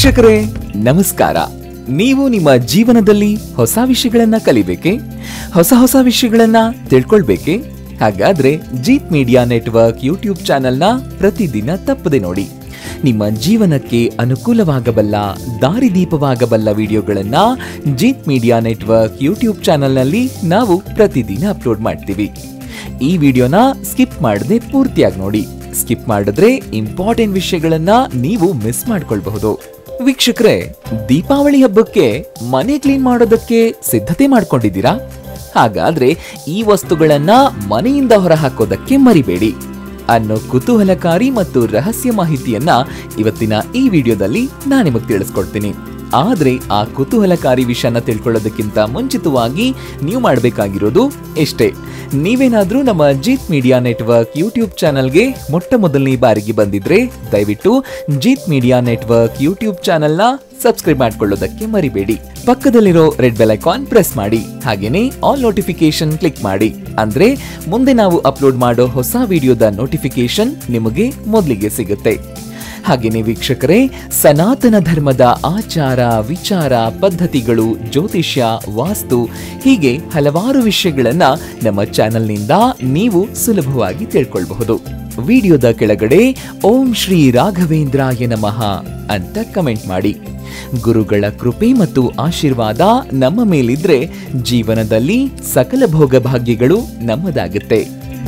ವೀಕ್ಷಕರೇ ನಮಸ್ಕಾರ ನೀವು ನಿಮ್ಮ ಜೀವನದಲ್ಲಿ ಹೊಸ ವಿಷಯಗಳನ್ನ ಕಲಿಬೇಕೆ ಹೊಸ ಹೊಸ ವಿಷಯಗಳನ್ನ ತಿಳ್ಕೊಳ್ಬೇಕೆ ಹಾಗಾದ್ರೆ ಜೀತ್ ಮೀಡಿಯಾ ನೆಟ್ವರ್ಕ್ ಯೂಟ್ಯೂಬ್ ಚಾನೆಲ್ನ ಪ್ರತಿದಿನ ತಪ್ಪದೆ ನೋಡಿ ನಿಮ್ಮ ಜೀವನಕ್ಕೆ ಅನುಕೂಲವಾಗಬಲ್ಲ ದಾರಿದೀಪವಾಗಬಲ್ಲ ವಿಡಿಯೋಗಳನ್ನ ಜೀತ್ ಮೀಡಿಯಾ ನೆಟ್ವರ್ಕ್ ಯೂಟ್ಯೂಬ್ ಚಾನೆಲ್ನಲ್ಲಿ ನಾವು ಪ್ರತಿದಿನ ಅಪ್ಲೋಡ್ ಮಾಡ್ತೀವಿ ಈ ವಿಡಿಯೋನ ಸ್ಕಿಪ್ ಮಾಡದೆ ಪೂರ್ತಿಯಾಗಿ ನೋಡಿ ಸ್ಕಿಪ್ ಮಾಡಿದ್ರೆ ಇಂಪಾರ್ಟೆಂಟ್ ವಿಷಯಗಳನ್ನ ನೀವು ಮಿಸ್ ಮಾಡ್ಕೊಳ್ಬಹುದು ವೀಕ್ಷಕರೇ ದೀಪಾವಳಿ ಹಬ್ಬಕ್ಕೆ ಮನೆ ಕ್ಲೀನ್ ಮಾಡೋದಕ್ಕೆ ಸಿದ್ಧತೆ ಮಾಡ್ಕೊಂಡಿದ್ದೀರಾ ಹಾಗಾದ್ರೆ ಈ ವಸ್ತುಗಳನ್ನ ಮನೆಯಿಂದ ಹೊರ ಹಾಕೋದಕ್ಕೆ ಮರಿಬೇಡಿ ಅನ್ನೋ ಕುತೂಹಲಕಾರಿ ಮತ್ತು ರಹಸ್ಯ ಮಾಹಿತಿಯನ್ನ ಇವತ್ತಿನ ಈ ವಿಡಿಯೋದಲ್ಲಿ ನಾನು ನಿಮಗೆ ತಿಳಿಸ್ಕೊಡ್ತೀನಿ ಆದ್ರೆ ಆ ಕುತೂಹಲಕಾರಿ ವಿಷಯನ ತಿಳ್ಕೊಳ್ಳೋದಕ್ಕಿಂತ ಮುಂಚಿತವಾಗಿ ನೀವು ಮಾಡಬೇಕಾಗಿರೋದು ಇಷ್ಟೇ ನೀವೇನಾದ್ರೂ ನಮ್ಮ ಜೀತ್ ಮೀಡಿಯಾ ನೆಟ್ವರ್ಕ್ ಯೂಟ್ಯೂಬ್ ಚಾನಲ್ಗೆ ಮೊಟ್ಟ ಮೊದಲನೇ ಬಾರಿಗೆ ಬಂದಿದ್ರೆ ದಯವಿಟ್ಟು ಜೀತ್ ಮೀಡಿಯಾ ನೆಟ್ವರ್ಕ್ ಯೂಟ್ಯೂಬ್ ಚಾನೆಲ್ನ ಸಬ್ಸ್ಕ್ರೈಬ್ ಮಾಡ್ಕೊಳ್ಳೋದಕ್ಕೆ ಮರಿಬೇಡಿ ಪಕ್ಕದಲ್ಲಿರೋ ರೆಡ್ ಬೆಲ್ ಐಕಾನ್ ಪ್ರೆಸ್ ಮಾಡಿ ಹಾಗೇನೆ ಆಲ್ ನೋಟಿಫಿಕೇಶನ್ ಕ್ಲಿಕ್ ಮಾಡಿ ಅಂದ್ರೆ ಮುಂದೆ ನಾವು ಅಪ್ಲೋಡ್ ಮಾಡೋ ಹೊಸ ವಿಡಿಯೋದ ನೋಟಿಫಿಕೇಶನ್ ನಿಮಗೆ ಮೊದಲಿಗೆ ಸಿಗುತ್ತೆ ಹಾಗೇನೆ ವೀಕ್ಷಕರೇ ಸನಾತನ ಧರ್ಮದ ಆಚಾರ ವಿಚಾರ ಪದ್ಧತಿಗಳು ಜ್ಯೋತಿಷ್ಯ ವಾಸ್ತು ಹೀಗೆ ಹಲವಾರು ವಿಷಯಗಳನ್ನ ನಮ್ಮ ಚಾನೆಲ್ನಿಂದ ನೀವು ಸುಲಭವಾಗಿ ತಿಳ್ಕೊಳ್ಬಹುದು ವಿಡಿಯೋದ ಕೆಳಗಡೆ ಓಂ ಶ್ರೀ ರಾಘವೇಂದ್ರಾಯ ನಮಃ ಅಂತ ಕಮೆಂಟ್ ಮಾಡಿ ಗುರುಗಳ ಕೃಪೆ ಮತ್ತು ಆಶೀರ್ವಾದ ನಮ್ಮ ಮೇಲಿದ್ರೆ ಜೀವನದಲ್ಲಿ ಸಕಲ ಭೋಗ ಭಾಗ್ಯಗಳು ನಮ್ಮದಾಗುತ್ತೆ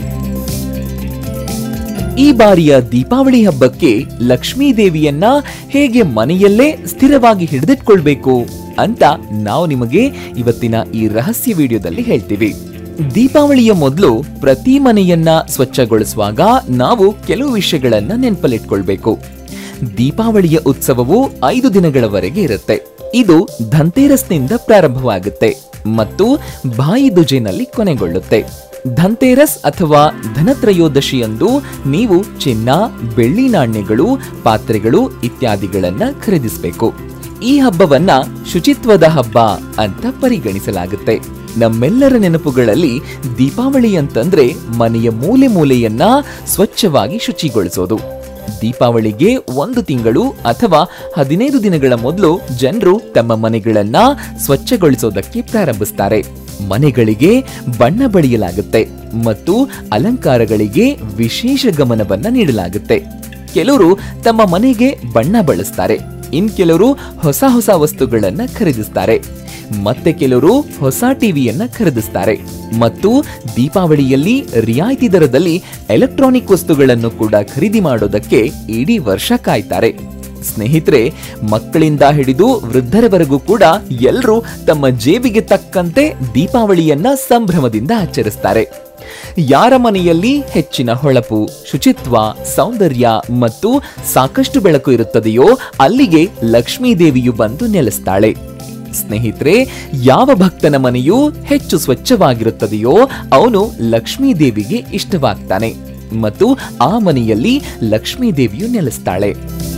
ಈ ಬಾರಿಯ ದೀಪಾವಳಿ ಹಬ್ಬಕ್ಕೆ ಲಕ್ಷ್ಮೀ ದೇವಿಯನ್ನ ಹೇಗೆ ಮನೆಯಲ್ಲೇ ಸ್ಥಿರವಾಗಿ ಹಿಡಿದಿಟ್ಕೊಳ್ಬೇಕು ಅಂತ ನಾವು ನಿಮಗೆ ಇವತ್ತಿನ ಈ ರಹಸ್ಯ ವಿಡಿಯೋದಲ್ಲಿ ಹೇಳ್ತೀವಿ ದೀಪಾವಳಿಯ ಮೊದಲು ಪ್ರತಿ ಮನೆಯನ್ನ ಸ್ವಚ್ಛಗೊಳಿಸುವಾಗ ನಾವು ಕೆಲವು ವಿಷಯಗಳನ್ನ ನೆನಪಲ್ಲಿಟ್ಕೊಳ್ಬೇಕು ದೀಪಾವಳಿಯ ಉತ್ಸವವು ಐದು ದಿನಗಳವರೆಗೆ ಇರುತ್ತೆ ಇದು ಧನ್ತೇರಸ್ನಿಂದ ಪ್ರಾರಂಭವಾಗುತ್ತೆ ಮತ್ತು ಬಾಯಿ ದುಜೆನಲ್ಲಿ ಕೊನೆಗೊಳ್ಳುತ್ತೆ ಧನ್ತೇರಸ್ ಅಥವಾ ಧನತ್ರಯೋದಶಿಯಂದು ನೀವು ಚಿನ್ನ ಬೆಳ್ಳಿ ನಾಣ್ಯಗಳು ಪಾತ್ರೆಗಳು ಇತ್ಯಾದಿಗಳನ್ನ ಖರೀದಿಸಬೇಕು ಈ ಹಬ್ಬವನ್ನ ಶುಚಿತ್ವದ ಹಬ್ಬ ಅಂತ ಪರಿಗಣಿಸಲಾಗುತ್ತೆ ನಮ್ಮೆಲ್ಲರ ನೆನಪುಗಳಲ್ಲಿ ದೀಪಾವಳಿ ಅಂತಂದ್ರೆ ಮನೆಯ ಮೂಲೆ ಮೂಲೆಯನ್ನ ಸ್ವಚ್ಛವಾಗಿ ಶುಚಿಗೊಳಿಸೋದು ದೀಪಾವಳಿಗೆ ಒಂದು ತಿಂಗಳು ಅಥವಾ ಹದಿನೈದು ದಿನಗಳ ಮೊದಲು ಜನರು ತಮ್ಮ ಮನೆಗಳನ್ನ ಸ್ವಚ್ಛಗೊಳಿಸೋದಕ್ಕೆ ಪ್ರಾರಂಭಿಸ್ತಾರೆ ಮನೆಗಳಿಗೆ ಬಣ್ಣ ಬಳಿಯಲಾಗುತ್ತೆ ಮತ್ತು ಅಲಂಕಾರಗಳಿಗೆ ವಿಶೇಷ ಗಮನವನ್ನ ನೀಡಲಾಗುತ್ತೆ ಕೆಲವರು ತಮ್ಮ ಮನೆಗೆ ಬಣ್ಣ ಬಳಸ್ತಾರೆ ಇನ್ ಕೆಲವರು ಹೊಸ ಹೊಸ ವಸ್ತುಗಳನ್ನ ಖರೀದಿಸ್ತಾರೆ ಮತ್ತೆ ಕೆಲವರು ಹೊಸ ಟಿವಿಯನ್ನ ಖರೀದಿಸ್ತಾರೆ ಮತ್ತು ದೀಪಾವಳಿಯಲ್ಲಿ ರಿಯಾಯಿತಿ ದರದಲ್ಲಿ ಎಲೆಕ್ಟ್ರಾನಿಕ್ ವಸ್ತುಗಳನ್ನು ಕೂಡ ಖರೀದಿ ಮಾಡೋದಕ್ಕೆ ಇಡೀ ವರ್ಷ ಕಾಯ್ತಾರೆ ಸ್ನೇಹಿತರೆ ಮಕ್ಕಳಿಂದ ಹಿಡಿದು ವೃದ್ಧರವರೆಗೂ ಕೂಡ ಎಲ್ಲರೂ ತಮ್ಮ ಜೇಬಿಗೆ ತಕ್ಕಂತೆ ದೀಪಾವಳಿಯನ್ನ ಸಂಭ್ರಮದಿಂದ ಆಚರಿಸ್ತಾರೆ ಯಾರ ಮನೆಯಲ್ಲಿ ಹೆಚ್ಚಿನ ಹೊಳಪು ಶುಚಿತ್ವ ಸೌಂದರ್ಯ ಮತ್ತು ಸಾಕಷ್ಟು ಬೆಳಕು ಇರುತ್ತದೆಯೋ ಅಲ್ಲಿಗೆ ಲಕ್ಷ್ಮೀ ದೇವಿಯು ಬಂದು ನೆಲೆಸ್ತಾಳೆ ಸ್ನೇಹಿತರೆ ಯಾವ ಭಕ್ತನ ಮನೆಯು ಹೆಚ್ಚು ಸ್ವಚ್ಛವಾಗಿರುತ್ತದೆಯೋ ಅವನು ಲಕ್ಷ್ಮೀ ದೇವಿಗೆ ಇಷ್ಟವಾಗ್ತಾನೆ ಮತ್ತು ಆ ಮನೆಯಲ್ಲಿ ಲಕ್ಷ್ಮೀ ದೇವಿಯು ನೆಲೆಸ್ತಾಳೆ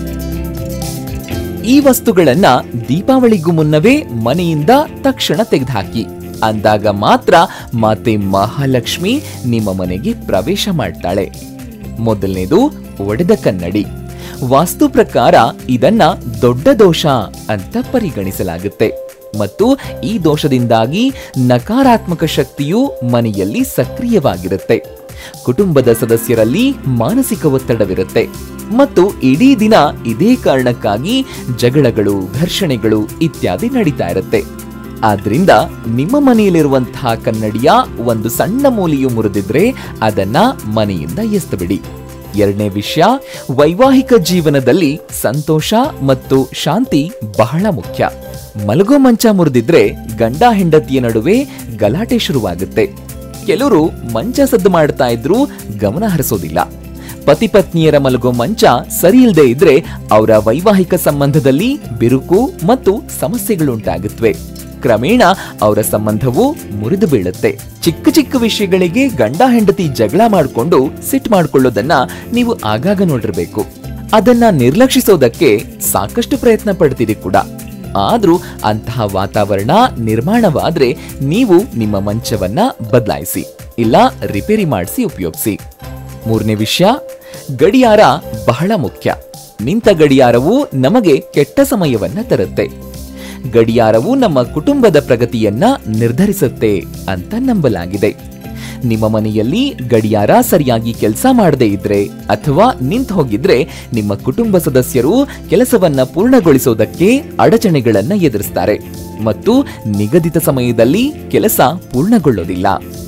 ಈ ವಸ್ತುಗಳನ್ನ ದೀಪಾವಳಿಗೂ ಮುನ್ನವೇ ಮನೆಯಿಂದ ತಕ್ಷಣ ತೆಗೆದುಹಾಕಿ ಅಂದಾಗ ಮಾತ್ರ ಮಾತೆ ಮಹಾಲಕ್ಷ್ಮಿ ನಿಮ್ಮ ಮನೆಗೆ ಪ್ರವೇಶ ಮಾಡ್ತಾಳೆ ಮೊದಲನೇದು ಒಡೆದ ಕನ್ನಡಿ ವಾಸ್ತು ಪ್ರಕಾರ ಇದನ್ನ ದೊಡ್ಡ ದೋಷ ಅಂತ ಪರಿಗಣಿಸಲಾಗುತ್ತೆ ಮತ್ತು ಈ ದೋಷದಿಂದಾಗಿ ನಕಾರಾತ್ಮಕ ಶಕ್ತಿಯು ಮನೆಯಲ್ಲಿ ಸಕ್ರಿಯವಾಗಿರುತ್ತೆ ಕುಟುಂಬದ ಸದಸ್ಯರಲ್ಲಿ ಮಾನಸಿಕ ಒತ್ತಡವಿರುತ್ತೆ ಮತ್ತು ಇಡೀ ದಿನ ಇದೇ ಕಾರಣಕ್ಕಾಗಿ ಜಗಳಗಳು ಘರ್ಷಣೆಗಳು ಇತ್ಯಾದಿ ನಡೀತಾ ಇರುತ್ತೆ ಆದ್ರಿಂದ ನಿಮ್ಮ ಮನೆಯಲ್ಲಿರುವಂತಹ ಕನ್ನಡಿಯ ಒಂದು ಸಣ್ಣ ಮೂಲೆಯು ಮುರಿದಿದ್ರೆ ಅದನ್ನ ಮನೆಯಿಂದ ಎಸ್ತಬಿಡಿ ಎರಡನೇ ವಿಷಯ ವೈವಾಹಿಕ ಜೀವನದಲ್ಲಿ ಸಂತೋಷ ಮತ್ತು ಶಾಂತಿ ಬಹಳ ಮುಖ್ಯ ಮಲಗೋ ಮಂಚ ಮುರಿದಿದ್ರೆ ಗಂಡ ಹೆಂಡತಿಯ ನಡುವೆ ಗಲಾಟೆ ಶುರುವಾಗುತ್ತೆ ಕೆಲವರು ಮಂಚ ಸದ್ದು ಮಾಡ್ತಾ ಇದ್ರೂ ಗಮನ ಹರಿಸೋದಿಲ್ಲ ಪತಿ ಪತ್ನಿಯರ ಮಲಗೋ ಮಂಚ ಸರಿ ಇಲ್ಲದೆ ಇದ್ರೆ ಅವರ ವೈವಾಹಿಕ ಸಂಬಂಧದಲ್ಲಿ ಬಿರುಕು ಮತ್ತು ಸಮಸ್ಯೆಗಳುಂಟಾಗುತ್ತವೆ ಕ್ರಮೇಣ ಅವರ ಸಂಬಂಧವು ಮುರಿದು ಬೀಳುತ್ತೆ ಚಿಕ್ಕ ಚಿಕ್ಕ ವಿಷಯಗಳಿಗೆ ಗಂಡ ಹೆಂಡತಿ ಜಗಳ ಮಾಡಿಕೊಂಡು ಸಿಟ್ ಮಾಡ್ಕೊಳ್ಳೋದನ್ನ ನೀವು ಆಗಾಗ ನೋಡಿರ್ಬೇಕು ಅದನ್ನ ನಿರ್ಲಕ್ಷಿಸೋದಕ್ಕೆ ಸಾಕಷ್ಟು ಪ್ರಯತ್ನ ಪಡ್ತೀರಿ ಕೂಡ ಆದ್ರೂ ಅಂತಹ ವಾತಾವರಣ ನಿರ್ಮಾಣವಾದ್ರೆ ನೀವು ನಿಮ್ಮ ಮಂಚವನ್ನ ಬದಲಾಯಿಸಿ ಇಲ್ಲ ರಿಪೇರಿ ಮಾಡಿಸಿ ಉಪಯೋಗಿಸಿ ಮೂರನೇ ವಿಷಯ ಗಡಿಯಾರ ಬಹಳ ಮುಖ್ಯ ನಿಂತ ಗಡಿಯಾರವು ನಮಗೆ ಕೆಟ್ಟ ಸಮಯವನ್ನ ತರುತ್ತೆ ಗಡಿಯಾರವು ನಮ್ಮ ಕುಟುಂಬದ ಪ್ರಗತಿಯನ್ನ ನಿರ್ಧರಿಸುತ್ತೆ ಅಂತ ನಂಬಲಾಗಿದೆ ನಿಮ್ಮ ಮನೆಯಲ್ಲಿ ಗಡಿಯಾರ ಸರಿಯಾಗಿ ಕೆಲಸ ಮಾಡದೇ ಇದ್ರೆ ಅಥವಾ ನಿಂತು ಹೋಗಿದ್ರೆ ನಿಮ್ಮ ಕುಟುಂಬ ಸದಸ್ಯರು ಕೆಲಸವನ್ನ ಪೂರ್ಣಗೊಳಿಸೋದಕ್ಕೆ ಅಡಚಣೆಗಳನ್ನ ಎದುರಿಸ್ತಾರೆ ಮತ್ತು ನಿಗದಿತ ಸಮಯದಲ್ಲಿ ಕೆಲಸ ಪೂರ್ಣಗೊಳ್ಳೋದಿಲ್ಲ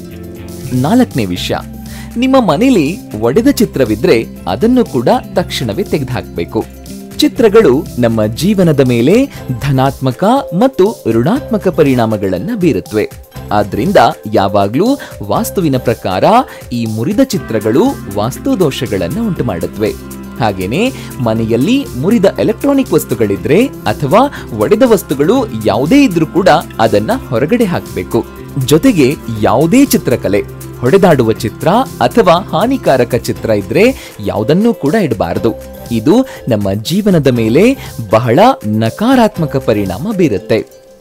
ನಾಲ್ಕನೇ ವಿಷಯ ನಿಮ್ಮ ಮನೇಲಿ ಒಡೆದ ಚಿತ್ರವಿದ್ರೆ ಅದನ್ನು ಕೂಡ ತಕ್ಷಣವೇ ತೆಗೆದುಹಾಕಬೇಕು ಚಿತ್ರಗಳು ನಮ್ಮ ಜೀವನದ ಮೇಲೆ ಧನಾತ್ಮಕ ಮತ್ತು ಋಣಾತ್ಮಕ ಪರಿಣಾಮಗಳನ್ನ ಬೀರುತ್ತವೆ ಆದ್ರಿಂದ ಯಾವಾಗ್ಲೂ ವಾಸ್ತುವಿನ ಪ್ರಕಾರ ಈ ಮುರಿದ ಚಿತ್ರಗಳು ವಾಸ್ತು ದೋಷಗಳನ್ನ ಉಂಟು ಮಾಡುತ್ತವೆ ಹಾಗೇನೆ ಮನೆಯಲ್ಲಿ ಮುರಿದ ಎಲೆಕ್ಟ್ರಾನಿಕ್ ವಸ್ತುಗಳಿದ್ರೆ ಅಥವಾ ಒಡೆದ ವಸ್ತುಗಳು ಯಾವುದೇ ಇದ್ರೂ ಕೂಡ ಅದನ್ನ ಹೊರಗಡೆ ಹಾಕಬೇಕು ಜೊತೆಗೆ ಯಾವುದೇ ಚಿತ್ರಕಲೆ ಹೊಡೆದಾಡುವ ಚಿತ್ರ ಅಥವಾ ಹಾನಿಕಾರಕ ಚಿತ್ರ ಇದ್ರೆ ಯಾವುದನ್ನೂ ಕೂಡ ಇಡಬಾರದು ಇದು ನಮ್ಮ ಜೀವನದ ಮೇಲೆ ಬಹಳ ನಕಾರಾತ್ಮಕ ಪರಿಣಾಮ ಬೀರುತ್ತೆ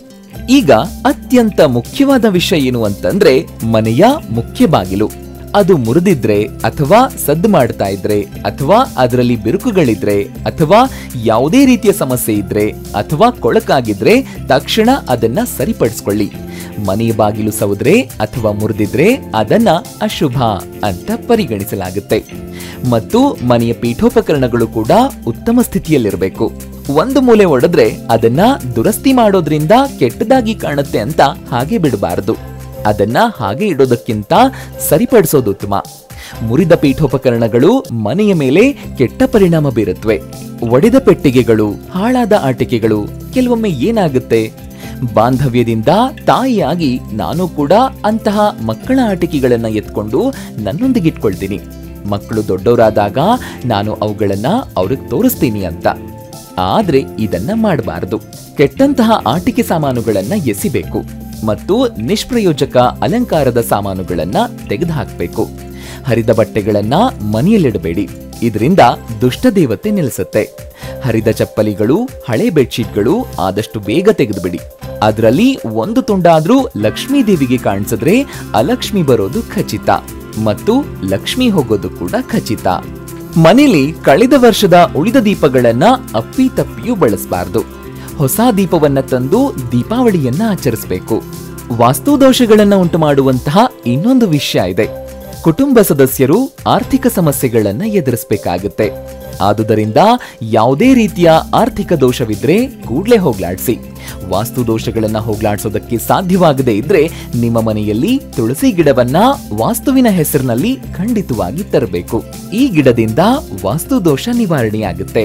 ಈಗ ಅತ್ಯಂತ ಮುಖ್ಯವಾದ ವಿಷಯ ಏನು ಅಂತಂದ್ರೆ ಮನೆಯ ಮುಖ್ಯ ಬಾಗಿಲು ಅದು ಮುರಿದಿದ್ರೆ ಅಥವಾ ಸದ್ದು ಮಾಡ್ತಾ ಇದ್ರೆ ಅಥವಾ ಅದರಲ್ಲಿ ಬಿರುಕುಗಳಿದ್ರೆ ಅಥವಾ ಯಾವುದೇ ರೀತಿಯ ಸಮಸ್ಯೆ ಇದ್ರೆ ಅಥವಾ ಕೊಳಕಾಗಿದ್ರೆ ತಕ್ಷಣ ಅದನ್ನ ಸರಿಪಡಿಸ್ಕೊಳ್ಳಿ ಮನೆಯ ಬಾಗಿಲು ಸೌದ್ರೆ ಅಥವಾ ಮುರಿದಿದ್ರೆ ಅದನ್ನ ಅಶುಭ ಅಂತ ಪರಿಗಣಿಸಲಾಗುತ್ತೆ ಮತ್ತು ಮನೆಯ ಪೀಠೋಪಕರಣಗಳು ಕೂಡ ಉತ್ತಮ ಸ್ಥಿತಿಯಲ್ಲಿರಬೇಕು ಒಂದು ಮೂಲೆ ಒಡೆದ್ರೆ ಅದನ್ನ ದುರಸ್ತಿ ಮಾಡೋದ್ರಿಂದ ಕೆಟ್ಟದಾಗಿ ಕಾಣುತ್ತೆ ಅಂತ ಹಾಗೆ ಬಿಡಬಾರದು ಅದನ್ನ ಹಾಗೆ ಇಡೋದಕ್ಕಿಂತ ಸರಿಪಡಿಸೋದು ಉತ್ತಮ ಮುರಿದ ಪೀಠೋಪಕರಣಗಳು ಮನೆಯ ಮೇಲೆ ಕೆಟ್ಟ ಪರಿಣಾಮ ಬೀರುತ್ತವೆ ಒಡೆದ ಪೆಟ್ಟಿಗೆಗಳು ಹಾಳಾದ ಆಟಿಕೆಗಳು ಕೆಲವೊಮ್ಮೆ ಏನಾಗುತ್ತೆ ಬಾಂಧವ್ಯದಿಂದ ತಾಯಿಯಾಗಿ ನಾನು ಕೂಡ ಅಂತಹ ಮಕ್ಕಳ ಆಟಿಕೆಗಳನ್ನ ಎತ್ಕೊಂಡು ನನ್ನೊಂದಿಗೆ ಇಟ್ಕೊಳ್ತೀನಿ ಮಕ್ಕಳು ದೊಡ್ಡವರಾದಾಗ ನಾನು ಅವುಗಳನ್ನ ಅವ್ರಿಗೆ ತೋರಿಸ್ತೀನಿ ಅಂತ ಆದ್ರೆ ಇದನ್ನ ಮಾಡಬಾರದು ಕೆಟ್ಟಂತಹ ಆಟಿಕೆ ಸಾಮಾನುಗಳನ್ನ ಎಸಿಬೇಕು ಮತ್ತು ನಿಷ್ಪ್ರಯೋಜಕ ಅಲಂಕಾರದ ಸಾಮಾನುಗಳನ್ನ ತೆಗೆದುಹಾಕಬೇಕು ಹರಿದ ಬಟ್ಟೆಗಳನ್ನ ಮನೆಯಲ್ಲಿಡಬೇಡಿ ಇದರಿಂದ ದುಷ್ಟದೇವತೆ ನೆಲೆಸುತ್ತೆ ಹರಿದ ಚಪ್ಪಲಿಗಳು ಹಳೆ ಬೆಡ್ಶೀಟ್ಗಳು ಆದಷ್ಟು ಬೇಗ ತೆಗೆದುಬಿಡಿ ಅದರಲ್ಲಿ ಒಂದು ತುಂಡಾದ್ರೂ ಲಕ್ಷ್ಮೀ ದೇವಿಗೆ ಕಾಣಿಸಿದ್ರೆ ಅಲಕ್ಷ್ಮಿ ಬರೋದು ಖಚಿತ ಮತ್ತು ಲಕ್ಷ್ಮಿ ಹೋಗೋದು ಕೂಡ ಖಚಿತ ಮನೇಲಿ ಕಳೆದ ವರ್ಷದ ಉಳಿದ ದೀಪಗಳನ್ನ ಅಪ್ಪಿ ತಪ್ಪಿಯೂ ಬಳಸಬಾರದು ಹೊಸ ದೀಪವನ್ನ ತಂದು ದೀಪಾವಳಿಯನ್ನ ಆಚರಿಸಬೇಕು ವಾಸ್ತು ದೋಷಗಳನ್ನ ಉಂಟು ಮಾಡುವಂತಹ ಇನ್ನೊಂದು ವಿಷಯ ಇದೆ ಕುಟುಂಬ ಸದಸ್ಯರು ಆರ್ಥಿಕ ಸಮಸ್ಯೆಗಳನ್ನ ಎದುರಿಸಬೇಕಾಗುತ್ತೆ ಆದುದರಿಂದ ಯಾವುದೇ ರೀತಿಯ ಆರ್ಥಿಕ ದೋಷವಿದ್ರೆ ಕೂಡ್ಲೇ ಹೋಗ್ಲಾಡ್ಸಿ ವಾಸ್ತು ದೋಷಗಳನ್ನ ಹೋಗ್ಲಾಡ್ಸೋದಕ್ಕೆ ಸಾಧ್ಯವಾಗದೇ ಇದ್ರೆ ನಿಮ್ಮ ಮನೆಯಲ್ಲಿ ತುಳಸಿ ಗಿಡವನ್ನ ವಾಸ್ತುವಿನ ಹೆಸರಿನಲ್ಲಿ ಖಂಡಿತವಾಗಿ ತರಬೇಕು ಈ ಗಿಡದಿಂದ ವಾಸ್ತು ದೋಷ ನಿವಾರಣೆಯಾಗುತ್ತೆ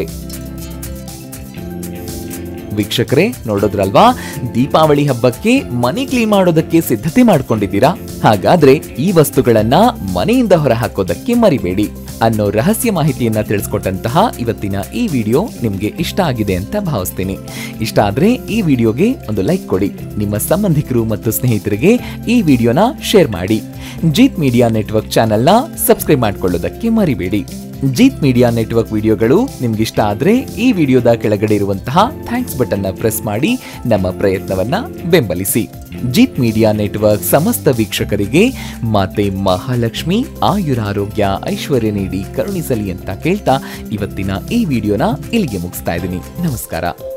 ವೀಕ್ಷಕರೇ ನೋಡೋದ್ರಲ್ವಾ ದೀಪಾವಳಿ ಹಬ್ಬಕ್ಕೆ ಮನೆ ಕ್ಲೀನ್ ಮಾಡೋದಕ್ಕೆ ಸಿದ್ಧತೆ ಮಾಡ್ಕೊಂಡಿದ್ದೀರಾ ಹಾಗಾದ್ರೆ ಈ ವಸ್ತುಗಳನ್ನ ಮನೆಯಿಂದ ಹೊರ ಹಾಕೋದಕ್ಕೆ ಮರಿಬೇಡಿ ಅನ್ನೋ ರಹಸ್ಯ ಮಾಹಿತಿಯನ್ನ ತಿಳಿಸ್ಕೊಟ್ಟಂತಹ ಇವತ್ತಿನ ಈ ವಿಡಿಯೋ ನಿಮ್ಗೆ ಇಷ್ಟ ಆಗಿದೆ ಅಂತ ಭಾವಿಸ್ತೀನಿ ಇಷ್ಟ ಆದ್ರೆ ಈ ವಿಡಿಯೋಗೆ ಒಂದು ಲೈಕ್ ಕೊಡಿ ನಿಮ್ಮ ಸಂಬಂಧಿಕರು ಮತ್ತು ಸ್ನೇಹಿತರಿಗೆ ಈ ವಿಡಿಯೋನ ಶೇರ್ ಮಾಡಿ ಜೀತ್ ಮೀಡಿಯಾ ನೆಟ್ವರ್ಕ್ ಚಾನೆಲ್ನ ಸಬ್ಸ್ಕ್ರೈಬ್ ಮಾಡ್ಕೊಳ್ಳೋದಕ್ಕೆ ಮರಿಬೇಡಿ ಜೀತ್ ಮೀಡಿಯಾ ನೆಟ್ವರ್ಕ್ ವಿಡಿಯೋಗಳು ನಿಮ್ಗಿಷ್ಟ ಆದ್ರೆ ಈ ವಿಡಿಯೋದ ಕೆಳಗಡೆ ಇರುವಂತಹ ಥ್ಯಾಂಕ್ಸ್ ಬಟನ್ ನ ಪ್ರೆಸ್ ಮಾಡಿ ನಮ್ಮ ಪ್ರಯತ್ನವನ್ನ ಬೆಂಬಲಿಸಿ ಜೀತ್ ಮೀಡಿಯಾ ನೆಟ್ವರ್ಕ್ ಸಮಸ್ತ ವೀಕ್ಷಕರಿಗೆ ಮಾತೆ ಮಹಾಲಕ್ಷ್ಮಿ ಆಯುರಾರೋಗ್ಯ ಐಶ್ವರ್ಯ ನೀಡಿ ಕರುಣಿಸಲಿ ಅಂತ ಕೇಳ್ತಾ ಇವತ್ತಿನ ಈ ವಿಡಿಯೋನ ಇಲ್ಲಿಗೆ ಮುಗಿಸ್ತಾ ಇದ್ದೀನಿ ನಮಸ್ಕಾರ